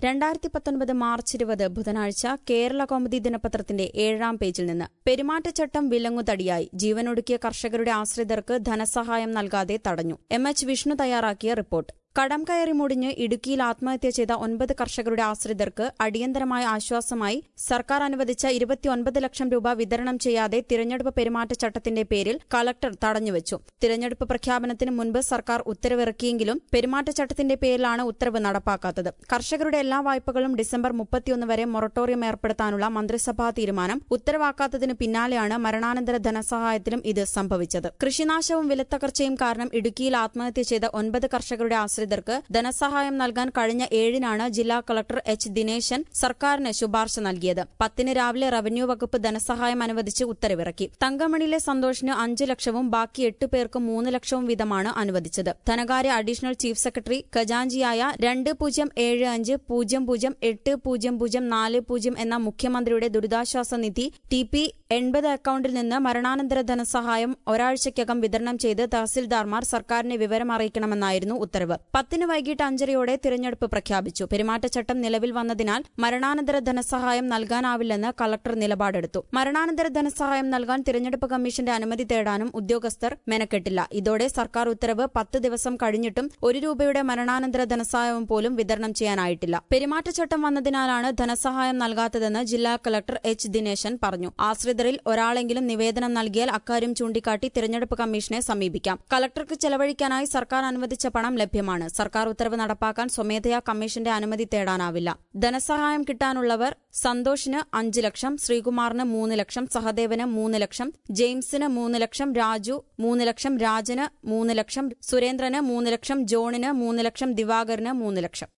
രണ്ടായിരത്തി പത്തൊൻപത് മാർച്ച് ഇരുപത് ബുധനാഴ്ച കേരള കൗമുദി ദിനപത്രത്തിന്റെ ഏഴാം പേജിൽ നിന്ന് പെരുമാറ്റച്ചട്ടം വിലങ്ങുതടിയായി ജീവനൊടുക്കിയ കർഷകരുടെ ആശ്രിതർക്ക് ധനസഹായം നൽകാതെ തടഞ്ഞു എം എച്ച് വിഷ്ണു തയ്യാറാക്കിയ റിപ്പോർട്ട് കടം കയറി മുടിഞ്ഞ് ഇടുക്കിയിൽ ആത്മഹത്യ ചെയ്ത ഒൻപത് കർഷകരുടെ ആശ്രിതർക്ക് അടിയന്തരമായ ആശ്വാസമായി സർക്കാർ അനുവദിച്ച ഇരുപത്തിയൊൻപത് ലക്ഷം രൂപ വിതരണം ചെയ്യാതെ തിരഞ്ഞെടുപ്പ് പെരുമാറ്റച്ചട്ടത്തിന്റെ പേരിൽ കളക്ടർ തടഞ്ഞുവച്ചു തിരഞ്ഞെടുപ്പ് പ്രഖ്യാപനത്തിന് മുൻപ് സർക്കാർ ഉത്തരവിറക്കിയെങ്കിലും പെരുമാറ്റച്ചട്ടത്തിന്റെ പേരിലാണ് ഉത്തരവ് നടപ്പാക്കാത്തത് കർഷകരുടെ എല്ലാ വായ്പകളും ഡിസംബർ മുപ്പത്തിയൊന്ന് വരെ മൊറട്ടോറിയം ഏർപ്പെടുത്താനുള്ള മന്ത്രിസഭാ തീരുമാനം ഉത്തരവാക്കാത്തതിന് പിന്നാലെയാണ് മരണാനന്തര ധനസഹായത്തിലും ഇത് സംഭവിച്ചത് കൃഷിനാശവും വിലത്തകർച്ചയും കാരണം ഇടുക്കിയിൽ ആത്മഹത്യ ചെയ്ത ഒൻപത് കർഷകരുടെ ആശ്രിതർക്ക് ധനസഹായം നൽകാൻ കഴിഞ്ഞ ഏഴിനാണ് ജില്ലാ കളക്ടർ എച്ച് ദിനേശൻ സർക്കാരിന് ശുപാർശ നൽകിയത് പത്തിന് രാവിലെ റവന്യൂ വകുപ്പ് ധനസഹായം അനുവദിച്ച് ഉത്തരവിറക്കി തങ്കമണിയിലെ സന്തോഷിന് അഞ്ച് ലക്ഷവും ബാക്കി എട്ട് പേർക്ക് മൂന്ന് ലക്ഷവും വീതമാണ് അനുവദിച്ചത് ധനകാര്യ അഡീഷണൽ ചീഫ് സെക്രട്ടറി ഖജാൻജിയായ രണ്ട് പൂജ്യം ഏഴ് അഞ്ച് പൂജ്യം പൂജ്യം എട്ട് പൂജ്യം പൂജ്യം നാല് പൂജ്യം എന്ന മുഖ്യമന്ത്രിയുടെ ദുരിതാശ്വാസ നിധി ടി പി എൺപത് അക്കൌണ്ടിൽ നിന്ന് മരണാനന്തര ധനസഹായം ഒരാഴ്ചയ്ക്കകം വിതരണം ചെയ്ത് തഹസിൽദാർമാർ സർക്കാരിനെ വിവരം അറിയിക്കണമെന്നായിരുന്നു ഉത്തരവ് പത്തിന് വൈകിട്ട് അഞ്ചരയോടെ തിരഞ്ഞെടുപ്പ് പ്രഖ്യാപിച്ചു പെരുമാറ്റച്ചട്ടം നിലവിൽ വന്നതിനാൽ മരണാനന്തര ധനസഹായം നൽകാനാവില്ലെന്ന് കളക്ടർ നിലപാടെടുത്തു മരണാനന്തര ധനസഹായം നൽകാൻ തിരഞ്ഞെടുപ്പ് കമ്മീഷന്റെ അനുമതി തേടാനും ഉദ്യോഗസ്ഥർ മെനക്കെട്ടില്ല ഇതോടെ സർക്കാർ ഉത്തരവ് പത്ത് ദിവസം കഴിഞ്ഞിട്ടും ഒരു രൂപയുടെ മരണാനന്തര ധനസഹായവും പോലും വിതരണം ചെയ്യാനായിട്ടില്ല പെരുമാറ്റച്ചട്ടം വന്നതിനാലാണ് ധനസഹായം നൽകാത്തതെന്ന് ജില്ലാ കളക്ടർ എച്ച് ദിനേശൻ പറഞ്ഞു ആശ്രിതരിൽ ഒരാളെങ്കിലും നിവേദനം നൽകിയാൽ അക്കാര്യം ചൂണ്ടിക്കാട്ടി തിരഞ്ഞെടുപ്പ് കമ്മീഷനെ സമീപിക്കാം കളക്ടർക്ക് ചെലവഴിക്കാനായി സർക്കാർ അനുവദിച്ച പണം ലഭ്യമാണ് സർക്കാർ ഉത്തരവ് നടപ്പാക്കാൻ സ്വമേധയാ കമ്മീഷന്റെ അനുമതി തേടാനാവില്ല ധനസഹായം കിട്ടാനുള്ളവർ സന്തോഷിന് അഞ്ച് ലക്ഷം ശ്രീകുമാറിന് മൂന്ന് ലക്ഷം സഹദേവന് മൂന്ന് ലക്ഷം ജെയിംസിന് മൂന്ന് ലക്ഷം രാജു മൂന്ന് ലക്ഷം രാജന് മൂന്ന് ലക്ഷം സുരേന്ദ്രന് മൂന്ന് ലക്ഷം ജോണിന് മൂന്ന് ലക്ഷം ദിവാകറിന് മൂന്ന് ലക്ഷം